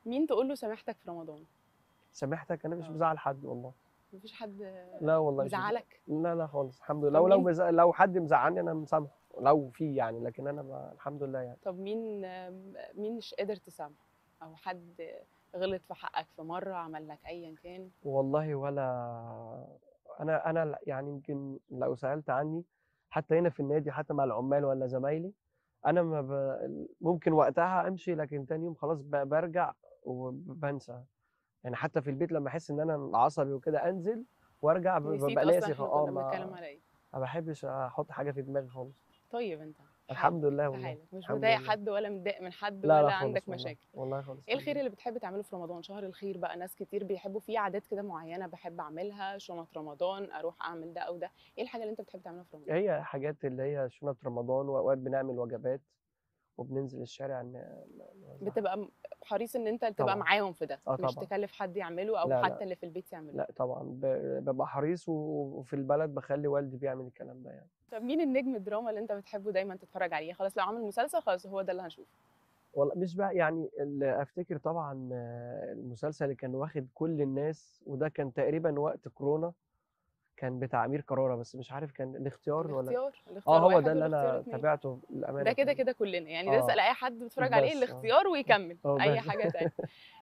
مين تقول له سامحتك في رمضان سامحتك انا مش آه. مزعل حد والله مفيش حد لا والله مش مزعل. مزعلك لا لا خالص الحمد طب لله لو لو مين- مز... لو حد مزعلني انا مسامحه لو في يعني لكن انا ب... الحمد لله يعني طب مين مين مش قادر تسامحه او حد غلط في حقك في مره عمل لك ايا كان والله ولا انا انا ل- يعني يمكن لو سالت عني حتى هنا في النادي حتى مع العمال ولا زمايلي انا ما ب... ممكن وقتها امشي لكن تاني يوم خلاص ب... برجع وبنسى يعني حتى في البيت لما احس ان انا عصبي وكده انزل وارجع ب- نسيت ببقى اصلا ناسي احنا خ- اه كنا بنتكلم ما على ايه ما بحبش احط حاجه في دماغي خالص طيب انت في الحمد حالك- لله في والله حالك مش الحمد مضايق لله. حد ولا متضايق من حد لا ولا لا خالص عندك والله. مشاكل والله خالص ايه الحمد الخير لله. اللي بتحب تعمله في رمضان شهر الخير بقى ناس كتير بيحبوا في عادات كده معينه بحب اعملها شنط رمضان اروح اعمل ده او ده ايه الحاجه اللي انت بتحب تعملها في رمضان هي حاجات اللي هي شنط رمضان واوقات بنعمل وجبات وبننزل الشارع ن- نوزعها. بتبقى م- حريص ان انت تبقى طبعاً. معاهم في ده آه مش طبعاً. تكلف حد يعمله او لا، لا. حتى اللي في البيت يعمله لا طبعا ب- ببقى حريص و- وفي البلد بخلي والدي بيعمل الكلام ده يعني طب مين النجم الدراما اللي انت بتحبه دايما تتفرج عليه خلاص لو عامل مسلسل خلاص هو ده اللي هنشوفه والله مش بقى يعني اللي افتكر طبعا آه، المسلسل اللي كان واخد كل الناس وده كان تقريبا وقت كورونا كان بتاع امير كرارة بس مش عارف كان الاختيار ولا الاختيار الاختيار اه هو واحد ده اللي والاختيار انا اتنين. تابعته للامانه ده كده كان- كده كلنا يعني آه. ده اسال اي حد بيتفرج عليه بس، آه. الاختيار ويكمل آه، اي بس. حاجه تانية